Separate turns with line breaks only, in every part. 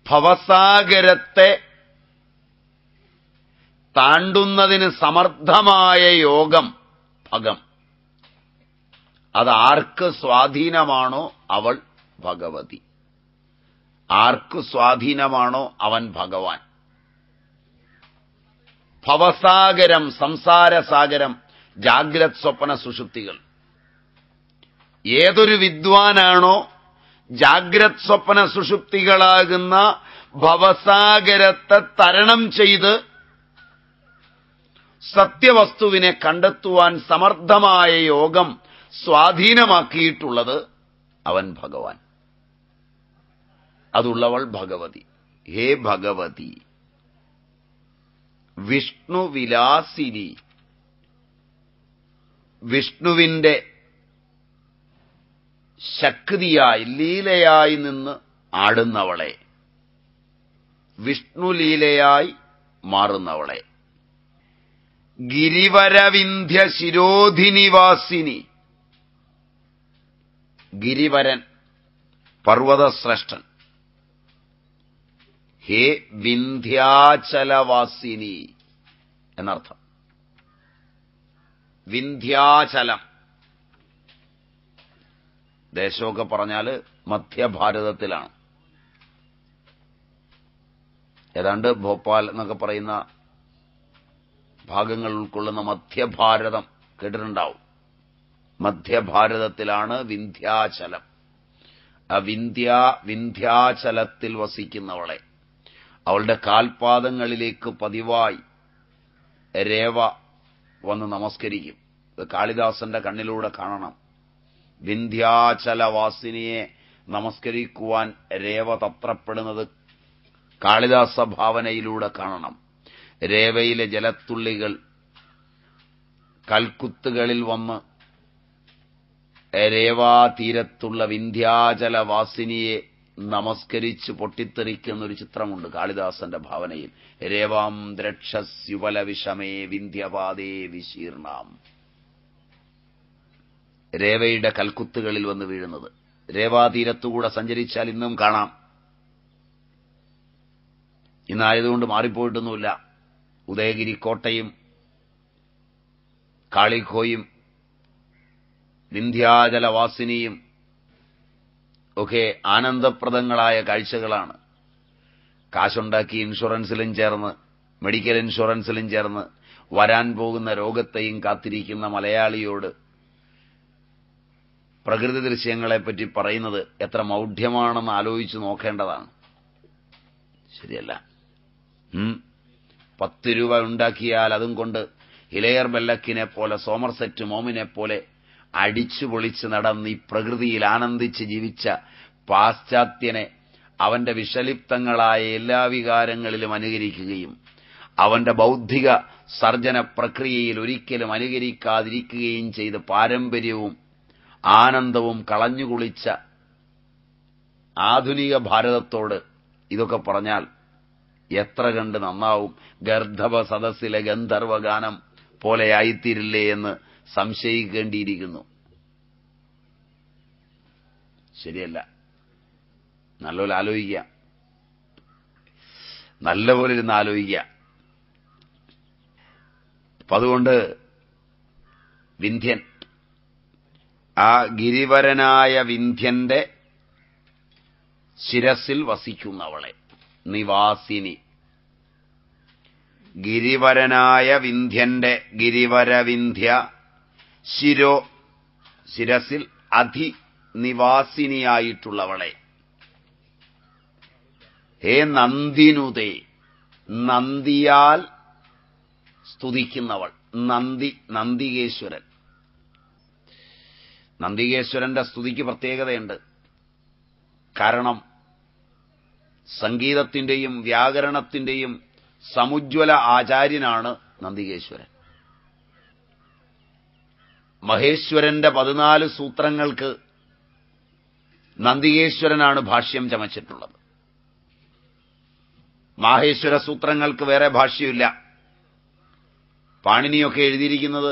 ഭവസാഗരത്തെ താണ്ടുന്നതിന് സമർത്ഥമായ യോഗം ഭഗം അത് ആർക്ക് സ്വാധീനമാണോ അവൾ ഭഗവതി ആർക്ക് സ്വാധീനമാണോ അവൻ ഭഗവാൻ ഭവസാഗരം സംസാരസാഗരം ജാഗ്രത് സ്വപ്ന സുഷുപ്തികൾ ഏതൊരു വിദ്വാനാണോ ജാഗ്രത് സ്വപ്ന സുഷുപ്തികളാകുന്ന ഭവസാഗരത്തെ തരണം ചെയ്ത് സത്യവസ്തുവിനെ കണ്ടെത്തുവാൻ സമർത്ഥമായ യോഗം സ്വാധീനമാക്കിയിട്ടുള്ളത് അവൻ ഭഗവാൻ അതുള്ളവൾ ഭഗവതി ഹേ ഭഗവതി വിഷ്ണുവിലാസിനി വിഷ്ണുവിന്റെ ശക്തിയായി ലീലയായി നിന്ന് ആടുന്നവളെ വിഷ്ണുലീലയായി മാറുന്നവളെ ഗിരിവരവിന്ധ്യ ശിരോധിനിവാസിനി ഗിരിവരൻ പർവ്വതശ്രേഷ്ഠൻ ഹേ വിന്ധ്യാചലവാസിനി എന്നർത്ഥം വിന്ധ്യാചലം ദേശമൊക്കെ പറഞ്ഞാൽ മധ്യഭാരതത്തിലാണ് ഏതാണ്ട് ഭോപ്പാൽ എന്നൊക്കെ പറയുന്ന ഭാഗങ്ങൾ ഉൾക്കൊള്ളുന്ന മധ്യഭാരതം കേട്ടിട്ടുണ്ടാവും മധ്യഭാരതത്തിലാണ് വിന്ധ്യാചലം ആ വിന്ധ്യ വിന്ധ്യാചലത്തിൽ വസിക്കുന്നവളെ അവളുടെ കാൽപാദങ്ങളിലേക്ക് പതിവായി രേവ വന്ന് നമസ്കരിക്കും ഇത് കാളിദാസന്റെ കണ്ണിലൂടെ കാണണം വിന്ധ്യാചലവാസിനിയെ നമസ്കരിക്കുവാൻ രേവ തത്രപ്പെടുന്നത് കാളിദാസ ഭാവനയിലൂടെ കാണണം രേവയിലെ ജലത്തുള്ളികൾ കൽക്കുത്തുകളിൽ വന്ന് രേവാതീരത്തുള്ള വിന്ധ്യാചലവാസിനിയെ നമസ്കരിച്ച് പൊട്ടിത്തെറിക്കുന്ന ഒരു ചിത്രമുണ്ട് കാളിദാസന്റെ ഭാവനയിൽ രേവാം ദ്രക്ഷസ്യുവല വിഷമേ വിന്ധ്യപാതേ വിശീർണാം രേവയുടെ കൽക്കുത്തുകളിൽ വന്ന് വീഴുന്നത് രേവാതീരത്തുകൂടെ സഞ്ചരിച്ചാൽ ഇന്നും കാണാം ഇന്നായതുകൊണ്ട് മാറിപ്പോയിട്ടൊന്നുമില്ല ഉദയഗിരി കോട്ടയും കാളിഖോയും വിന്ധ്യാചലവാസിനിയും ഒക്കെ ആനന്ദപ്രദങ്ങളായ കാഴ്ചകളാണ് കാശുണ്ടാക്കി ഇൻഷുറൻസിലും ചേർന്ന് മെഡിക്കൽ ഇൻഷുറൻസിലും ചേർന്ന് വരാൻ പോകുന്ന രോഗത്തെയും കാത്തിരിക്കുന്ന മലയാളിയോട് പ്രകൃതി ദൃശ്യങ്ങളെപ്പറ്റി പറയുന്നത് എത്ര മൗഢ്യമാണെന്ന് ആലോചിച്ച് നോക്കേണ്ടതാണ് ശരിയല്ല പത്ത് രൂപ ഉണ്ടാക്കിയാൽ അതും കൊണ്ട് ഹിലയർ ബെല്ലക്കിനെ പോലെ സോമർസെറ്റ് മോമിനെ പോലെ അടിച്ചു പൊളിച്ച് നടന്ന് ഈ പ്രകൃതിയിൽ ആനന്ദിച്ച് ജീവിച്ച പാശ്ചാത്യനെ അവന്റെ വിഷലിപ്തങ്ങളായ എല്ലാ വികാരങ്ങളിലും അനുകരിക്കുകയും അവന്റെ ബൗദ്ധിക സർജന പ്രക്രിയയിൽ ഒരിക്കലും അനുകരിക്കാതിരിക്കുകയും ചെയ്ത് പാരമ്പര്യവും ആനന്ദവും കളഞ്ഞുകുളിച്ച ആധുനിക ഭാരതത്തോട് ഇതൊക്കെ പറഞ്ഞാൽ എത്ര കണ്ട് നന്നാവും ഗർദ്ധവ സദസ്സിലെ ഗന്ധർവഗാനം പോലെയായിത്തീരില്ലേ എന്ന് സംശയിക്കേണ്ടിയിരിക്കുന്നു ശരിയല്ല നല്ലപോലെ ആലോചിക്കുക നല്ലപോലെ ഇരുന്ന് ആലോചിക്കുക അപ്പൊ അതുകൊണ്ട് വിന്ധ്യൻ ആ ഗിരിവരനായ വിന്ധ്യന്റെ ശിരസിൽ വസിക്കുന്നവളെ നിവാസിനി ഗിരിവരനായ വിന്ധ്യന്റെ ഗിരിവരവിന്ധ്യ ശിരോ ശിരസിൽ അധി നിവാസിനിയായിട്ടുള്ളവളെ ഹേ നന്ദിനുതേ നന്ദിയാൽ സ്തുതിക്കുന്നവൾ നന്ദി നന്ദികേശ്വരൻ നന്ദികേശ്വരന്റെ സ്തുതിക്ക് പ്രത്യേകതയുണ്ട് കാരണം സംഗീതത്തിന്റെയും വ്യാകരണത്തിന്റെയും സമുജ്വല ആചാര്യനാണ് നന്ദികേശ്വരൻ മഹേശ്വരന്റെ പതിനാല് സൂത്രങ്ങൾക്ക് നന്ദികേശ്വരനാണ് ഭാഷ്യം ചമച്ചിട്ടുള്ളത് മാഹേശ്വര സൂത്രങ്ങൾക്ക് വേറെ ഭാഷ്യമില്ല പാണിനിയൊക്കെ എഴുതിയിരിക്കുന്നത്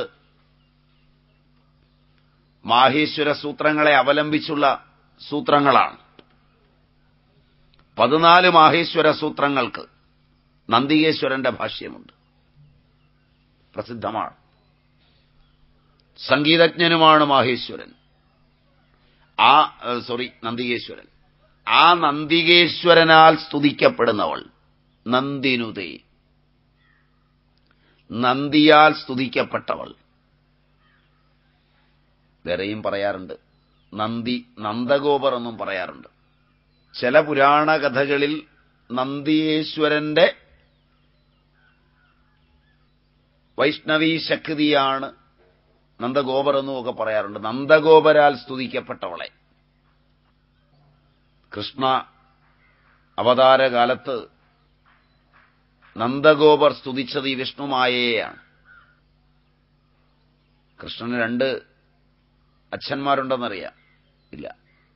മാഹേശ്വര സൂത്രങ്ങളെ അവലംബിച്ചുള്ള സൂത്രങ്ങളാണ് പതിനാല് മാഹേശ്വര സൂത്രങ്ങൾക്ക് നന്ദികേശ്വരന്റെ ഭാഷ്യമുണ്ട് പ്രസിദ്ധമാണ് സംഗീതജ്ഞനുമാണ് മാഹേശ്വരൻ ആ സോറി നന്ദികേശ്വരൻ ആ നന്ദികേശ്വരനാൽ സ്തുതിക്കപ്പെടുന്നവൾ നന്ദിനുതേ നന്ദിയാൽ സ്തുതിക്കപ്പെട്ടവൾ വേറെയും പറയാറുണ്ട് നന്ദി നന്ദഗോപർ എന്നും പറയാറുണ്ട് ചില പുരാണ കഥകളിൽ നന്ദിയേശ്വരന്റെ വൈഷ്ണവീ ശക്തിയാണ് നന്ദഗോപർ എന്നും ഒക്കെ പറയാറുണ്ട് നന്ദഗോപരാൽ സ്തുതിക്കപ്പെട്ടവളെ കൃഷ്ണ അവതാരകാലത്ത് നന്ദഗോപർ സ്തുതിച്ചത് ഈ വിഷ്ണുമായയെയാണ് കൃഷ്ണന് രണ്ട് അച്ഛന്മാരുണ്ടെന്നറിയാം ഇല്ല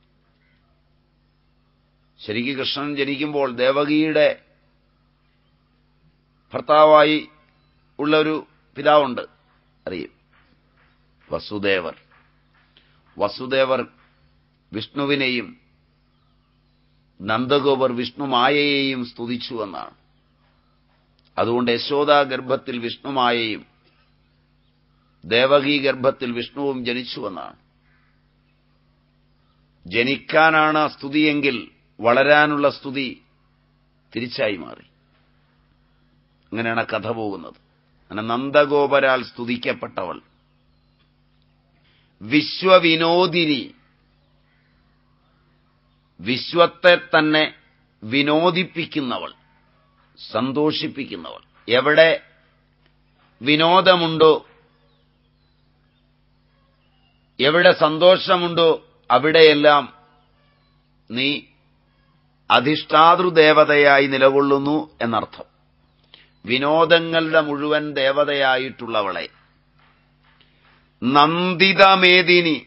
ശരിക്കും കൃഷ്ണൻ ജനിക്കുമ്പോൾ ദേവകിയുടെ ഭർത്താവായി ഉള്ള ഒരു പിതാവുണ്ട് അറിയും വസുദേവർ വസുദേവർ വിഷ്ണുവിനെയും നന്ദഗോപർ വിഷ്ണുമായയെയും സ്തുതിച്ചു എന്നാണ് അതുകൊണ്ട് യശോദാ ഗർഭത്തിൽ വിഷ്ണുമായയും ദേവകീ ഗർഭത്തിൽ വിഷ്ണുവും ജനിച്ചുവെന്നാണ് ജനിക്കാനാണ് സ്തുതിയെങ്കിൽ വളരാനുള്ള സ്തുതി തിരിച്ചായി മാറി അങ്ങനെയാണ് കഥ പോകുന്നത് അങ്ങനെ നന്ദഗോപരാൽ സ്തുതിക്കപ്പെട്ടവൾ വിശ്വവിനോദിനി വിശ്വത്തെ തന്നെ വിനോദിപ്പിക്കുന്നവൾ സന്തോഷിപ്പിക്കുന്നവൾ എവിടെ വിനോദമുണ്ടോ എവിടെ സന്തോഷമുണ്ടോ അവിടെയെല്ലാം നീ അധിഷ്ഠാതൃദേവതയായി നിലകൊള്ളുന്നു എന്നർത്ഥം വിനോദങ്ങളുടെ മുഴുവൻ ദേവതയായിട്ടുള്ളവളെ നന്ദിതമേദിനി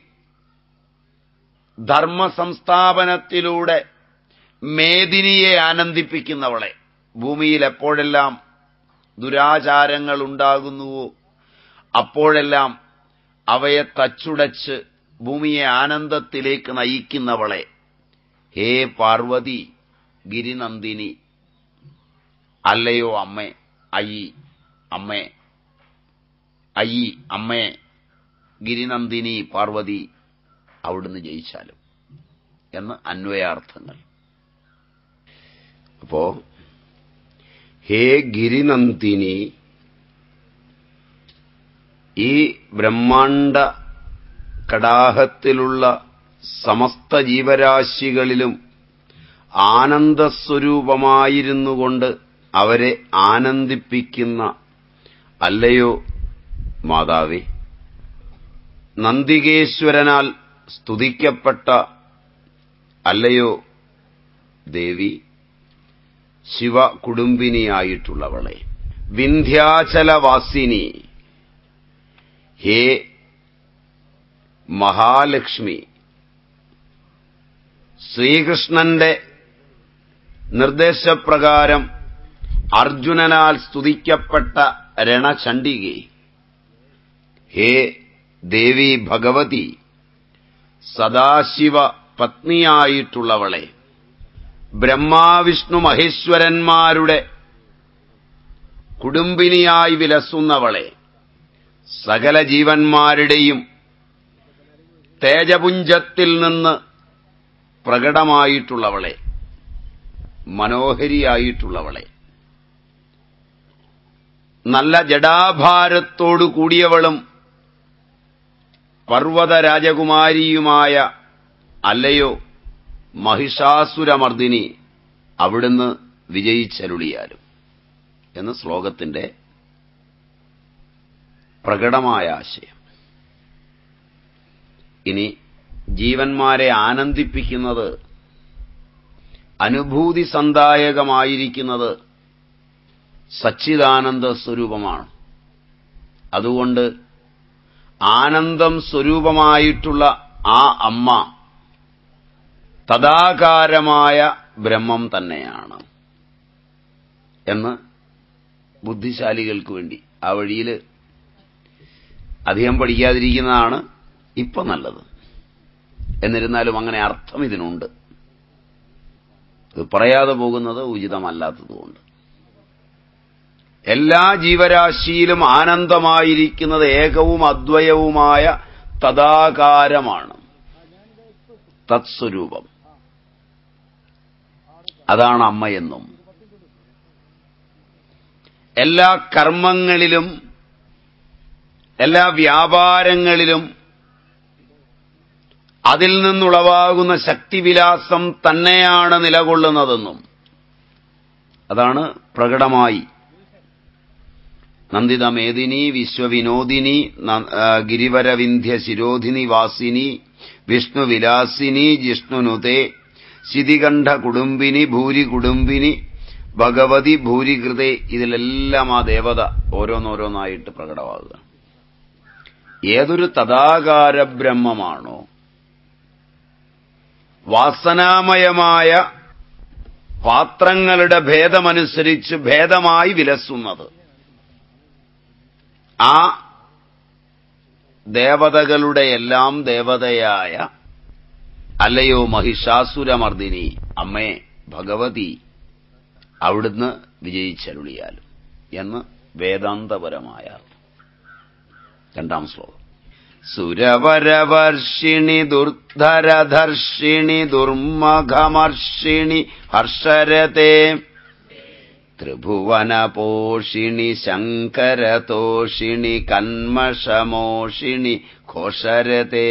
ധർമ്മസംസ്ഥാപനത്തിലൂടെ മേദിനിയെ ആനന്ദിപ്പിക്കുന്നവളെ ഭൂമിയിൽ എപ്പോഴെല്ലാം ദുരാചാരങ്ങൾ ഉണ്ടാകുന്നുവോ അപ്പോഴെല്ലാം അവയെ തച്ചുടച്ച് ഭൂമിയെ ആനന്ദത്തിലേക്ക് നയിക്കുന്നവളെ ഹേ പാർവതി ഗിരിനന്ദിനി അല്ലയോ അമ്മേ അയ്യി അമ്മേ അയ്യി അമ്മേ ഗിരിനന്ദിനി പാർവതി അവിടുന്ന് ജയിച്ചാലും എന്ന് അന്വയാർത്ഥങ്ങൾ
അപ്പോ ഹേ ഗിരിനന്ദിനി ഈ ബ്രഹ്മാണ്ട കടാഹത്തിലുള്ള സമസ്ത ജീവരാശികളിലും ആനന്ദസ്വരൂപമായിരുന്നുകൊണ്ട് അവരെ ആനന്ദിപ്പിക്കുന്ന അല്ലയോ മാതാവേ നന്ദികേശ്വരനാൽ സ്തുതിക്കപ്പെട്ട അല്ലയോ ദേവി ശിവ കുടുംബിനിയായിട്ടുള്ളവളെ വിന്ധ്യാചലവാസിനി ഹേ മഹാലക്ഷ്മി ശ്രീകൃഷ്ണന്റെ നിർദ്ദേശപ്രകാരം അർജുനനാൽ സ്തുതിക്കപ്പെട്ട രണചണ്ഡികെ ഹേ ദേവി ഭഗവതി സദാശിവ പത്നിയായിട്ടുള്ളവളെ ബ്രഹ്മാവിഷ്ണു മഹേശ്വരന്മാരുടെ കുടുംബിനിയായി വിലസുന്നവളെ സകല ജീവന്മാരുടെയും തേജപുഞ്ചത്തിൽ നിന്ന് പ്രകടമായിട്ടുള്ളവളെ മനോഹരിയായിട്ടുള്ളവളെ നല്ല ജഡാഭാരത്തോടു കൂടിയവളും പർവ്വത രാജകുമാരിയുമായ അല്ലയോ മഹിഷാസുരമർദിനി അവിടുന്ന് വിജയിച്ചരുളിയാലും എന്ന് ശ്ലോകത്തിന്റെ പ്രകടമായ ആശയം ഇനി ജീവന്മാരെ ആനന്ദിപ്പിക്കുന്നത് അനുഭൂതി സന്ദായകമായിരിക്കുന്നത് സച്ചിദാനന്ദ സ്വരൂപമാണ് അതുകൊണ്ട് ആനന്ദം സ്വരൂപമായിട്ടുള്ള ആ അമ്മ തദാകാരമായ ബ്രഹ്മം തന്നെയാണ് എന്ന് ബുദ്ധിശാലികൾക്ക് വേണ്ടി ആ വഴിയിൽ അധികം പഠിക്കാതിരിക്കുന്നതാണ് ഇപ്പൊ നല്ലത് എന്നിരുന്നാലും അങ്ങനെ അർത്ഥം ഇതിനുണ്ട് ഇത് പറയാതെ പോകുന്നത് ഉചിതമല്ലാത്തതുകൊണ്ട് എല്ലാ ജീവരാശിയിലും ആനന്ദമായിരിക്കുന്നത് ഏകവും അദ്വയവുമായ തദാകാരമാണ് തത്സ്വരൂപം അതാണ് അമ്മയെന്നും എല്ലാ കർമ്മങ്ങളിലും എല്ലാ വ്യാപാരങ്ങളിലും അതിൽ നിന്നുളവാകുന്ന ശക്തിവിലാസം തന്നെയാണ് നിലകൊള്ളുന്നതെന്നും അതാണ് പ്രകടമായി നന്ദിതമേദിനി വിശ്വവിനോദിനി ഗിരിവരവിന്ധ്യ ശിരോധിനി വാസിനി വിഷ്ണുവിലാസിനി ജിഷ്ണുനുതേ ശിതികണ്ഠ കുടുംബിനി ഭൂരി കുടുംബിനി ഭഗവതി ഭൂരികൃതേ ഇതിലെല്ലാം ആ ദേവത ഓരോന്നോരോന്നായിട്ട് പ്രകടമാകുക ഏതൊരു തഥാകാര ബ്രഹ്മമാണോ വാസനാമയമായ പാത്രങ്ങളുടെ ഭേദമനുസരിച്ച് ഭേദമായി വിലസുന്നത് ആ ദേവതകളുടെ എല്ലാം ദേവതയായ അല്ലയോ മഹിഷാസുരമർദിനി അമ്മേ ഭഗവതി അവിടുന്ന് വിജയിച്ചരുളിയാലും എന്ന് വേദാന്തപരമായ രണ്ടാം ശ്ലോകം സുരവരവർഷിണി ദുർധരധർഷിണി ദുർമഘമർഷിണി ഹർഷരത്തെ ത്രിഭുവനപോഷിണി ശങ്കരതോഷിണി കന്മഷമോഷിണി ഘോഷരത്തെ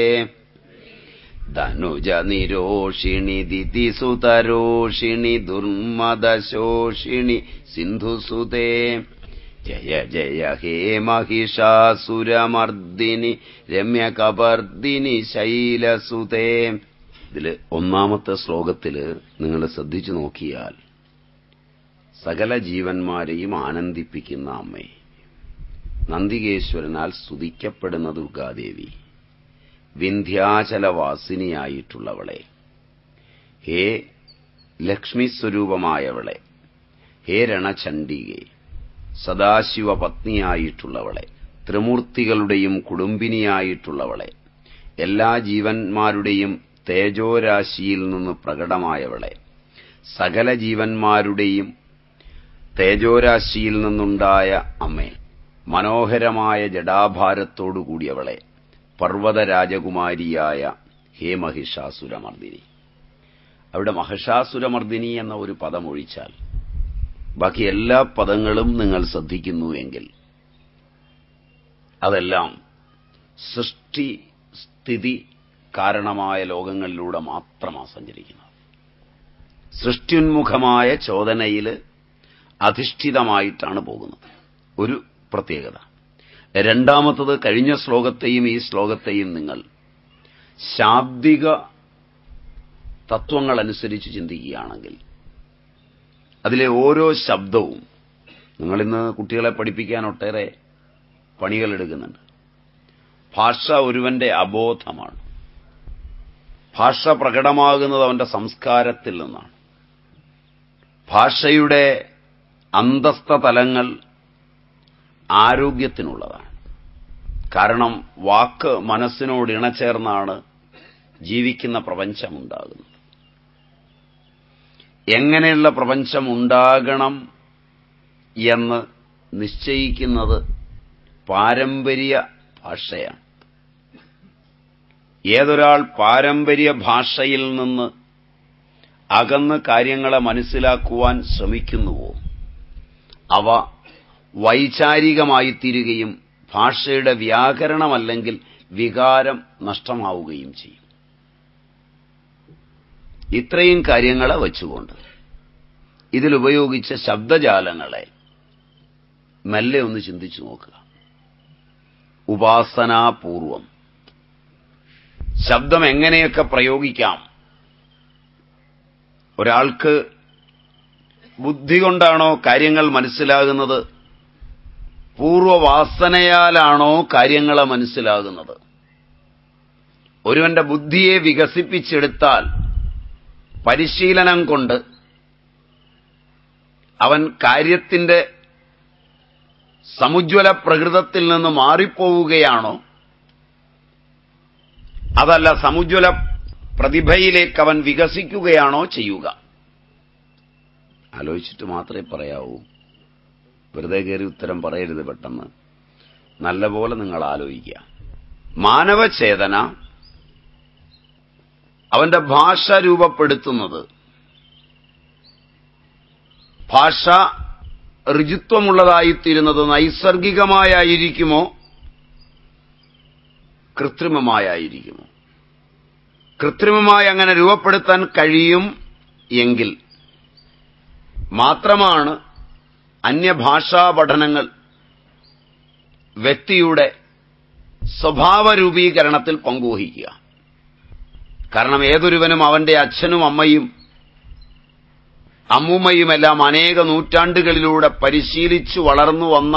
ധനുജ നിരോഷിണി ദിതിസുതരോഷിണി ദുർമദശോഷിണി സിന്ധുസുതേ ജയ ജയ ഹേ മഹിഷാസുരമർദിനി രമ്യകപർദിനി ശൈലസുതേ ഇതില് ഒന്നാമത്തെ ശ്ലോകത്തില് നിങ്ങൾ ശ്രദ്ധിച്ചു നോക്കിയാൽ സകല ജീവന്മാരെയും ആനന്ദിപ്പിക്കുന്ന അമ്മേ നന്ദികേശ്വരനാൽ സ്തുതിക്കപ്പെടുന്ന ദുർഗാദേവി വിന്ധ്യാചലവാസിനിയായിട്ടുള്ളവളെ ഹേ ലക്ഷ്മി സ്വരൂപമായവളെ ഹേ രണചണ്ഡികെ സദാശിവ പത്നിയായിട്ടുള്ളവളെ ത്രിമൂർത്തികളുടെയും കുടുംബിനിയായിട്ടുള്ളവളെ എല്ലാ ജീവന്മാരുടെയും തേജോരാശിയിൽ നിന്ന് പ്രകടമായവളെ സകല ജീവന്മാരുടെയും തേജോരാശിയിൽ നിന്നുണ്ടായ അമ്മേ മനോഹരമായ ജഡാഭാരത്തോടുകൂടിയവളെ പർവ്വതരാജകുമാരിയായ ഹേ മഹിഷാസുരമർദിനി അവിടെ മഹിഷാസുരമർദിനി എന്ന ഒരു പദം ഒഴിച്ചാൽ ബാക്കി എല്ലാ പദങ്ങളും നിങ്ങൾ ശ്രദ്ധിക്കുന്നു എങ്കിൽ അതെല്ലാം സൃഷ്ടി സ്ഥിതി കാരണമായ ലോകങ്ങളിലൂടെ മാത്രമാണ് സഞ്ചരിക്കുന്നത് സൃഷ്ടിയുന്മുഖമായ ചോദനയിൽ അധിഷ്ഠിതമായിട്ടാണ് പോകുന്നത് ഒരു പ്രത്യേകത രണ്ടാമത്തത് കഴിഞ്ഞ ശ്ലോകത്തെയും ഈ ശ്ലോകത്തെയും നിങ്ങൾ ശാബ്ദിക തത്വങ്ങളനുസരിച്ച് ചിന്തിക്കുകയാണെങ്കിൽ അതിലെ ഓരോ ശബ്ദവും നിങ്ങളിന്ന് കുട്ടികളെ പഠിപ്പിക്കാൻ ഒട്ടേറെ പണികൾ എടുക്കുന്നുണ്ട് ഭാഷ ഒരുവന്റെ അബോധമാണ് ഭാഷ പ്രകടമാകുന്നത് അവന്റെ സംസ്കാരത്തിൽ നിന്നാണ് ഭാഷയുടെ അന്തസ്ഥ തലങ്ങൾ ആരോഗ്യത്തിനുള്ളതാണ് കാരണം വാക്ക് മനസ്സിനോട് ഇണചേർന്നാണ് ജീവിക്കുന്ന പ്രപഞ്ചമുണ്ടാകുന്നത് എങ്ങനെയുള്ള പ്രപഞ്ചം ഉണ്ടാകണം എന്ന് നിശ്ചയിക്കുന്നത് പാരമ്പര്യ ഭാഷയാണ് ഏതൊരാൾ പാരമ്പര്യ ഭാഷയിൽ നിന്ന് അകന്ന് കാര്യങ്ങളെ മനസ്സിലാക്കുവാൻ ശ്രമിക്കുന്നുവോ അവ വൈചാരികമായി തീരുകയും ഭാഷയുടെ വ്യാകരണമല്ലെങ്കിൽ വികാരം നഷ്ടമാവുകയും ചെയ്യും ഇത്രയും കാര്യങ്ങളെ വച്ചുകൊണ്ട് ഇതിലുപയോഗിച്ച ശബ്ദജാലങ്ങളെ മെല്ലെ ഒന്ന് ചിന്തിച്ചു നോക്കുക ഉപാസനാപൂർവം ശബ്ദം എങ്ങനെയൊക്കെ പ്രയോഗിക്കാം ഒരാൾക്ക് ബുദ്ധി കൊണ്ടാണോ കാര്യങ്ങൾ മനസ്സിലാകുന്നത് പൂർവവാസനയാലാണോ കാര്യങ്ങളെ മനസ്സിലാകുന്നത് ഒരുവന്റെ ബുദ്ധിയെ വികസിപ്പിച്ചെടുത്താൽ പരിശീലനം കൊണ്ട് അവൻ കാര്യത്തിന്റെ സമുജ്വല പ്രകൃതത്തിൽ നിന്ന് മാറിപ്പോവുകയാണോ അതല്ല സമുജ്വല പ്രതിഭയിലേക്ക് അവൻ വികസിക്കുകയാണോ ചെയ്യുക ആലോചിച്ചിട്ട് മാത്രമേ പറയാവൂ വെറുതെ കയറി ഉത്തരം പറയരുത് പെട്ടെന്ന് നല്ലപോലെ നിങ്ങൾ ആലോചിക്കുക മാനവചേതന അവന്റെ ഭാഷ രൂപപ്പെടുത്തുന്നത് ഭാഷ ഋജുത്വമുള്ളതായിത്തീരുന്നത് നൈസർഗികമായിരിക്കുമോ കൃത്രിമമായിരിക്കുമോ കൃത്രിമമായി അങ്ങനെ രൂപപ്പെടുത്താൻ കഴിയും എങ്കിൽ മാത്രമാണ് അന്യഭാഷാ പഠനങ്ങൾ വ്യക്തിയുടെ സ്വഭാവ രൂപീകരണത്തിൽ പങ്കുവഹിക്കുക കാരണം ഏതൊരുവനും അവന്റെ അച്ഛനും അമ്മയും അമ്മൂമ്മയുമെല്ലാം അനേക നൂറ്റാണ്ടുകളിലൂടെ പരിശീലിച്ചു വളർന്നു വന്ന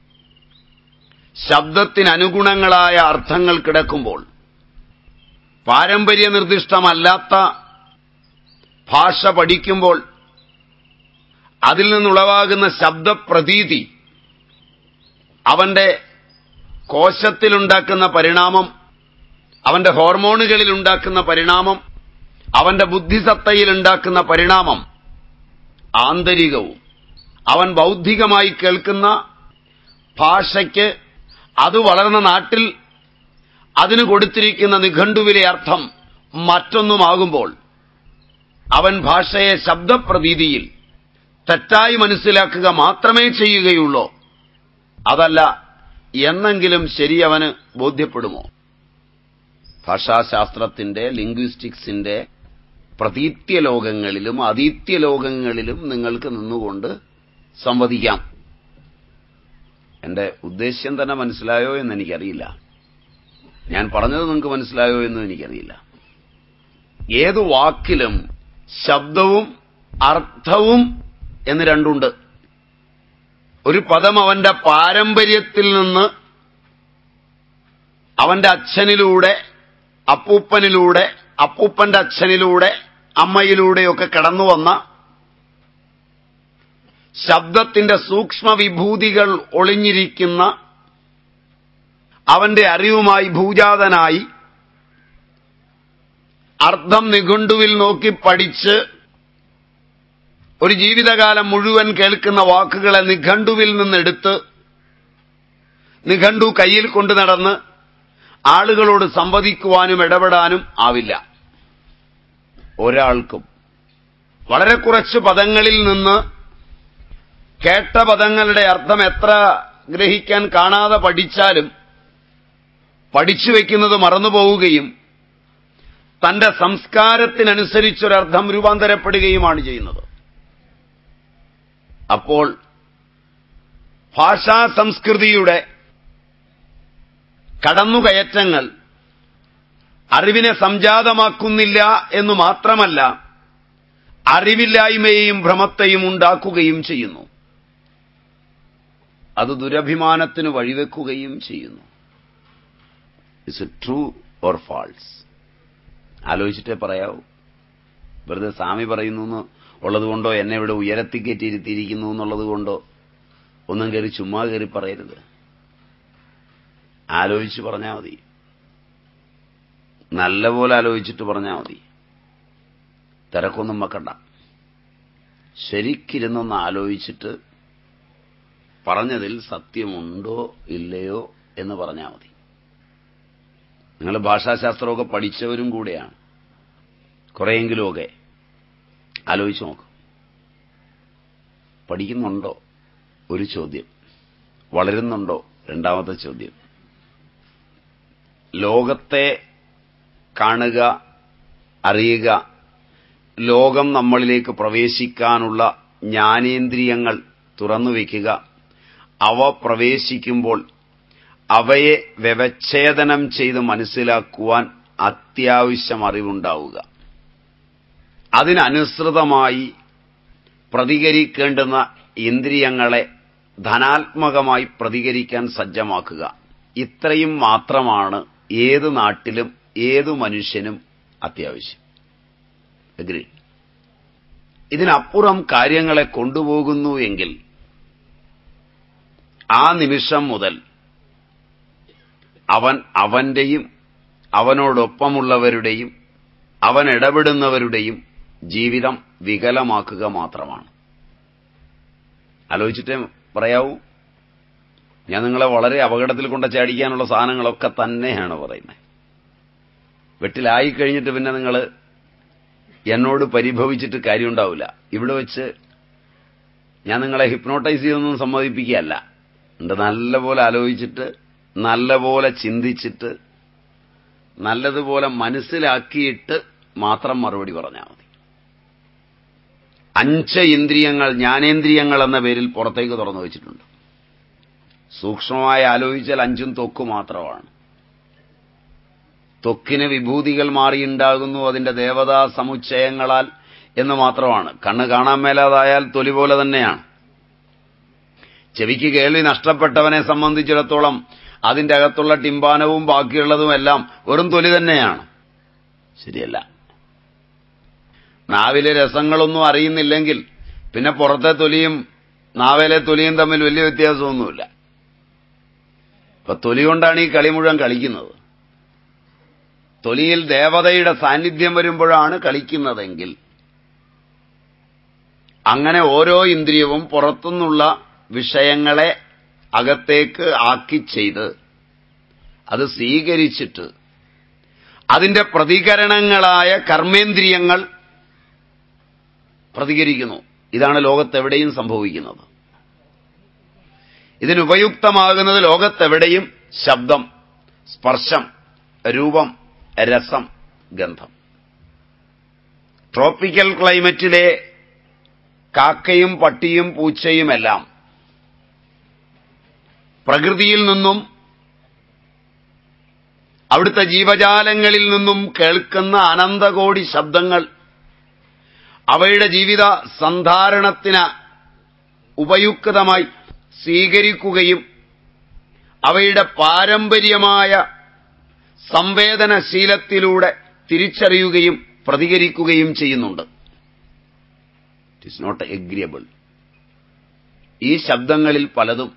ശബ്ദത്തിനനുഗുണങ്ങളായ അർത്ഥങ്ങൾ കിടക്കുമ്പോൾ പാരമ്പര്യ നിർദ്ദിഷ്ടമല്ലാത്ത ഭാഷ പഠിക്കുമ്പോൾ അതിൽ നിന്നുളവാകുന്ന ശബ്ദപ്രതീതി അവന്റെ കോശത്തിലുണ്ടാക്കുന്ന പരിണാമം അവന്റെ ഹോർമോണുകളിൽ ഉണ്ടാക്കുന്ന പരിണാമം അവന്റെ ബുദ്ധിസത്തയിൽ ഉണ്ടാക്കുന്ന പരിണാമം ആന്തരികവും അവൻ ബൗദ്ധികമായി കേൾക്കുന്ന ഭാഷയ്ക്ക് അത് വളർന്ന നാട്ടിൽ അതിന് കൊടുത്തിരിക്കുന്ന നിഘണ്ടുവിലെ അർത്ഥം മറ്റൊന്നുമാകുമ്പോൾ അവൻ ഭാഷയെ ശബ്ദപ്രതീതിയിൽ തെറ്റായി മനസ്സിലാക്കുക മാത്രമേ ചെയ്യുകയുള്ളൂ അതല്ല എന്നെങ്കിലും ശരി അവന് ബോധ്യപ്പെടുമോ ഭാഷാശാസ്ത്രത്തിന്റെ ലിംഗ്വിസ്റ്റിക്സിന്റെ പ്രതീത്യ ലോകങ്ങളിലും അതീത്യ ലോകങ്ങളിലും നിങ്ങൾക്ക് നിന്നുകൊണ്ട് സംവദിക്കാം എന്റെ ഉദ്ദേശ്യം തന്നെ മനസ്സിലായോ എന്ന് എനിക്കറിയില്ല ഞാൻ പറഞ്ഞത് നിങ്ങൾക്ക് മനസ്സിലായോ എന്നും എനിക്കറിയില്ല ഏതു വാക്കിലും ശബ്ദവും അർത്ഥവും എന്ന് രണ്ടുണ്ട് ഒരു പദം അവന്റെ പാരമ്പര്യത്തിൽ നിന്ന് അവന്റെ അച്ഛനിലൂടെ അപ്പൂപ്പനിലൂടെ അപ്പൂപ്പന്റെ അച്ഛനിലൂടെ അമ്മയിലൂടെയൊക്കെ കടന്നു വന്ന ശബ്ദത്തിന്റെ സൂക്ഷ്മ വിഭൂതികൾ ഒളിഞ്ഞിരിക്കുന്ന അവന്റെ അറിവുമായി ഭൂജാതനായി അർത്ഥം നിഘണ്ടുവിൽ നോക്കി പഠിച്ച് ഒരു ജീവിതകാലം മുഴുവൻ കേൾക്കുന്ന വാക്കുകളെ നിഘണ്ടുവിൽ നിന്നെടുത്ത് നിഘണ്ടു കയ്യിൽ കൊണ്ടു നടന്ന് ആളുകളോട് സംവദിക്കുവാനും ഇടപെടാനും ആവില്ല ഒരാൾക്കും വളരെ കുറച്ച് പദങ്ങളിൽ നിന്ന് കേട്ട പദങ്ങളുടെ അർത്ഥം എത്ര ഗ്രഹിക്കാൻ കാണാതെ പഠിച്ചാലും പഠിച്ചു വയ്ക്കുന്നത് മറന്നുപോവുകയും തന്റെ സംസ്കാരത്തിനനുസരിച്ചൊരർത്ഥം രൂപാന്തരപ്പെടുകയുമാണ് ചെയ്യുന്നത് അപ്പോൾ ഭാഷാ സംസ്കൃതിയുടെ കടന്നുകയറ്റങ്ങൾ അറിവിനെ സംജാതമാക്കുന്നില്ല എന്നു മാത്രമല്ല അറിവില്ലായ്മയെയും ഭ്രമത്തെയും ഉണ്ടാക്കുകയും ചെയ്യുന്നു അത് ദുരഭിമാനത്തിന് വഴിവെക്കുകയും ചെയ്യുന്നു is it true or false ആലോചിച്ചിട്ടേ പറയാവൂ വെറുതെ സ്വാമി പറയുന്നു ഉള്ളതുകൊണ്ടോ എന്നെ ഇവിടെ ഉയരത്തി കയറ്റിയിരുത്തിയിരിക്കുന്നു എന്നുള്ളത് കൊണ്ടോ ഒന്നും കയറി ചുമ്മാ കയറി പറയരുത് ആലോചിച്ച് പറഞ്ഞാൽ മതി നല്ലപോലെ ആലോചിച്ചിട്ട് പറഞ്ഞാൽ മതി തിരക്കൊന്നും വെക്കണ്ട ശരിക്കിരുന്നൊന്ന് ആലോചിച്ചിട്ട് പറഞ്ഞതിൽ സത്യമുണ്ടോ ഇല്ലയോ എന്ന് പറഞ്ഞാൽ മതി നിങ്ങൾ ഭാഷാശാസ്ത്രമൊക്കെ പഠിച്ചവരും കൂടെയാണ് കുറെയെങ്കിലുമൊക്കെ ആലോചിച്ച് നോക്കും പഠിക്കുന്നുണ്ടോ ഒരു ചോദ്യം വളരുന്നുണ്ടോ രണ്ടാമത്തെ ചോദ്യം ലോകത്തെ കാണുക അറിയുക ലോകം നമ്മളിലേക്ക് പ്രവേശിക്കാനുള്ള ജ്ഞാനേന്ദ്രിയങ്ങൾ തുറന്നുവെക്കുക അവ പ്രവേശിക്കുമ്പോൾ അവയെ വ്യവച്ഛേദനം ചെയ്ത് മനസ്സിലാക്കുവാൻ അത്യാവശ്യം അറിവുണ്ടാവുക അതിനനുസൃതമായി പ്രതികരിക്കേണ്ടുന്ന ഇന്ദ്രിയങ്ങളെ ധനാത്മകമായി പ്രതികരിക്കാൻ സജ്ജമാക്കുക ഇത്രയും മാത്രമാണ് ഏത് നാട്ടിലും ഏതു മനുഷ്യനും അത്യാവശ്യം അഗ്രി ഇതിനപ്പുറം കാര്യങ്ങളെ കൊണ്ടുപോകുന്നു എങ്കിൽ ആ നിമിഷം മുതൽ അവൻ അവന്റെയും അവനോടൊപ്പമുള്ളവരുടെയും അവൻ ഇടപെടുന്നവരുടെയും ജീവിതം വികലമാക്കുക മാത്രമാണ് ആലോചിച്ചിട്ടേ പറയാവൂ ഞാൻ നിങ്ങളെ വളരെ അപകടത്തിൽ കൊണ്ട് ചാടിക്കാനുള്ള സാധനങ്ങളൊക്കെ തന്നെയാണ് പറയുന്നത് വെട്ടിലായി കഴിഞ്ഞിട്ട് പിന്നെ നിങ്ങൾ എന്നോട് പരിഭവിച്ചിട്ട് കാര്യമുണ്ടാവില്ല ഇവിടെ വെച്ച് ഞാൻ നിങ്ങളെ ഹിപ്നോട്ടൈസ് ചെയ്തൊന്നും സമ്മതിപ്പിക്കുകയല്ല ഉണ്ട് നല്ലപോലെ ആലോചിച്ചിട്ട് നല്ലപോലെ ചിന്തിച്ചിട്ട് നല്ലതുപോലെ മനസ്സിലാക്കിയിട്ട് മാത്രം മറുപടി പറഞ്ഞാൽ മതി അഞ്ച് ഇന്ദ്രിയങ്ങൾ ജ്ഞാനേന്ദ്രിയങ്ങൾ എന്ന പേരിൽ പുറത്തേക്ക് തുറന്നു വെച്ചിട്ടുണ്ട് സൂക്ഷ്മമായി ആലോചിച്ചാൽ അഞ്ചും തൊക്ക് മാത്രമാണ് ത്വക്കിന് വിഭൂതികൾ മാറിയുണ്ടാകുന്നു അതിന്റെ ദേവതാ സമുച്ചയങ്ങളാൽ എന്ന് മാത്രമാണ് കണ്ണ് കാണാൻ മേലാതായാൽ തൊലി പോലെ തന്നെയാണ് ചെവിക്ക് കേൾവി നഷ്ടപ്പെട്ടവനെ സംബന്ധിച്ചിടത്തോളം അതിന്റെ അകത്തുള്ള ടിമ്പാനവും ബാക്കിയുള്ളതുമെല്ലാം വെറും തൊലി തന്നെയാണ് ശരിയല്ല നാവിലെ രസങ്ങളൊന്നും അറിയുന്നില്ലെങ്കിൽ പിന്നെ പുറത്തെ തൊലിയും നാവിലെ തൊലിയും തമ്മിൽ വലിയ വ്യത്യാസമൊന്നുമില്ല ഇപ്പൊ തൊലി കൊണ്ടാണ് ഈ കളി മുഴുവൻ കളിക്കുന്നത് തൊലിയിൽ ദേവതയുടെ സാന്നിധ്യം വരുമ്പോഴാണ് കളിക്കുന്നതെങ്കിൽ അങ്ങനെ ഓരോ ഇന്ദ്രിയവും പുറത്തുനിന്നുള്ള വിഷയങ്ങളെ അകത്തേക്ക് ആക്കി ചെയ്ത് അത് സ്വീകരിച്ചിട്ട് അതിന്റെ പ്രതികരണങ്ങളായ കർമ്മേന്ദ്രിയങ്ങൾ പ്രതികരിക്കുന്നു ഇതാണ് ലോകത്തെവിടെയും സംഭവിക്കുന്നത് ഇതിനുപയുക്തമാകുന്നത് ലോകത്തെവിടെയും ശബ്ദം സ്പർശം രൂപം രസം ഗന്ധം ട്രോപ്പിക്കൽ ക്ലൈമറ്റിലെ കാക്കയും പട്ടിയും പൂച്ചയുമെല്ലാം പ്രകൃതിയിൽ നിന്നും അവിടുത്തെ ജീവജാലങ്ങളിൽ നിന്നും കേൾക്കുന്ന അനന്തകോടി ശബ്ദങ്ങൾ അവയുടെ ജീവിത സന്ധാരണത്തിന് ഉപയുക്തമായി സ്വീകരിക്കുകയും അവയുടെ പാരമ്പര്യമായ സംവേദനശീലത്തിലൂടെ തിരിച്ചറിയുകയും പ്രതികരിക്കുകയും ചെയ്യുന്നുണ്ട് ഇറ്റ് ഇസ് നോട്ട് എഗ്രിയബിൾ ഈ ശബ്ദങ്ങളിൽ പലതും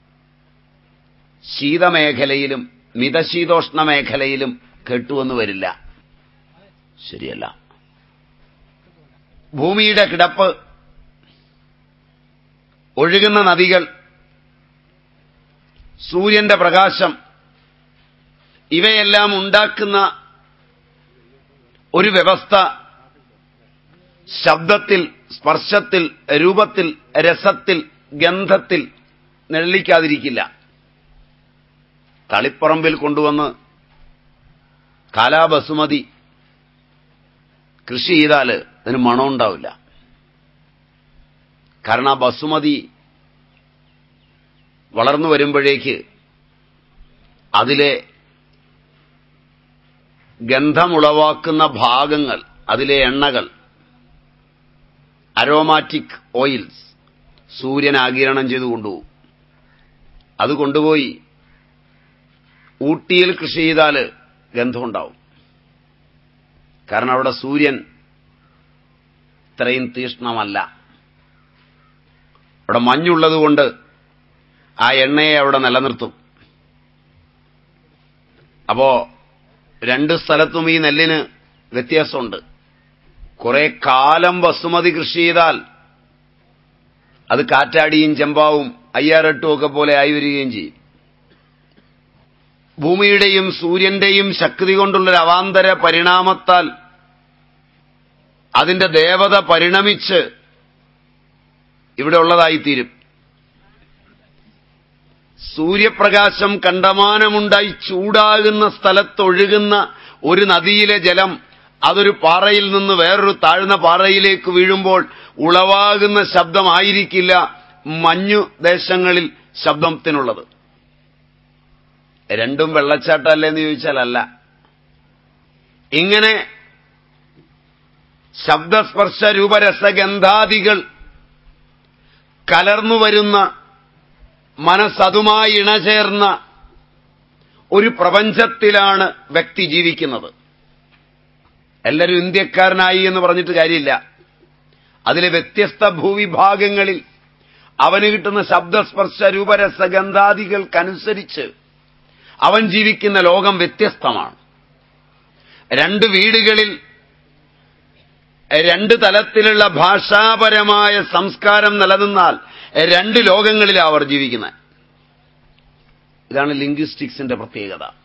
ശീതമേഖലയിലും മിതശീതോഷ്ണ മേഖലയിലും കേട്ടുവെന്ന് വരില്ല ശരിയല്ല ഭൂമിയുടെ കിടപ്പ് ഒഴുകുന്ന നദികൾ സൂര്യന്റെ പ്രകാശം ഇവയെല്ലാം ഉണ്ടാക്കുന്ന ഒരു വ്യവസ്ഥ ശബ്ദത്തിൽ സ്പർശത്തിൽ രൂപത്തിൽ രസത്തിൽ ഗന്ധത്തിൽ നെള്ളിക്കാതിരിക്കില്ല തളിപ്പറമ്പിൽ കൊണ്ടുവന്ന് കാലാബസുമതി കൃഷി ചെയ്താൽ അതിന് മണമുണ്ടാവില്ല കാരണം ആ ബസുമതി വളർന്നു വരുമ്പോഴേക്ക് അതിലെ ഗന്ധമുളവാക്കുന്ന ഭാഗങ്ങൾ അതിലെ എണ്ണകൾ അരോമാറ്റിക് ഓയിൽസ് സൂര്യൻ ആകിരണം ചെയ്ത് കൊണ്ടുപോകും അത് കൊണ്ടുപോയി ഊട്ടിയിൽ കൃഷി ചെയ്താൽ ഗന്ധമുണ്ടാവും കാരണം അവിടെ സൂര്യൻ ഇത്രയും തീഷ്ണമല്ല അവിടെ മഞ്ഞുള്ളതുകൊണ്ട് ആ എണ്ണയെ അവിടെ നിലനിർത്തും അപ്പോ രണ്ട് സ്ഥലത്തും ഈ നെല്ലിന് വ്യത്യാസമുണ്ട് കുറെ കാലം ബസുമതി കൃഷി ചെയ്താൽ അത് കാറ്റാടിയും ചെമ്പാവും അയ്യാറെട്ടും ഒക്കെ പോലെ ആയി വരികയും ചെയ്യും ഭൂമിയുടെയും സൂര്യന്റെയും ശക്തി കൊണ്ടുള്ളൊരു അവാന്തര പരിണാമത്താൽ അതിന്റെ ദേവത പരിണമിച്ച് ഇവിടെ ഉള്ളതായിത്തീരും സൂര്യപ്രകാശം കണ്ടമാനമുണ്ടായി ചൂടാകുന്ന സ്ഥലത്തൊഴുകുന്ന ഒരു നദിയിലെ ജലം അതൊരു പാറയിൽ നിന്ന് വേറൊരു താഴ്ന്ന പാറയിലേക്ക് വീഴുമ്പോൾ ഉളവാകുന്ന ശബ്ദമായിരിക്കില്ല മഞ്ഞു ദേശങ്ങളിൽ ശബ്ദത്തിനുള്ളത് രണ്ടും വെള്ളച്ചാട്ടമല്ലേ എന്ന് ചോദിച്ചാൽ അല്ല ഇങ്ങനെ ശബ്ദസ്പർശ രൂപരസഗന്ധാദികൾ കലർന്നു വരുന്ന മനസ്സതുമായി ഇണചേർന്ന ഒരു പ്രപഞ്ചത്തിലാണ് വ്യക്തി ജീവിക്കുന്നത് എല്ലാവരും ഇന്ത്യക്കാരനായി എന്ന് പറഞ്ഞിട്ട് കാര്യമില്ല അതിലെ വ്യത്യസ്ത ഭൂവിഭാഗങ്ങളിൽ അവന് കിട്ടുന്ന ശബ്ദസ്പർശ രൂപരസഗന്ധാദികൾക്കനുസരിച്ച് അവൻ ജീവിക്കുന്ന ലോകം വ്യത്യസ്തമാണ് രണ്ട് വീടുകളിൽ രണ്ട് തലത്തിലുള്ള ഭാഷാപരമായ സംസ്കാരം നിലനിന്നാൽ രണ്ട് ലോകങ്ങളിലാണ് അവർ ജീവിക്കുന്നത് ഇതാണ് ലിംഗ്വിസ്റ്റിക്സിന്റെ പ്രത്യേകത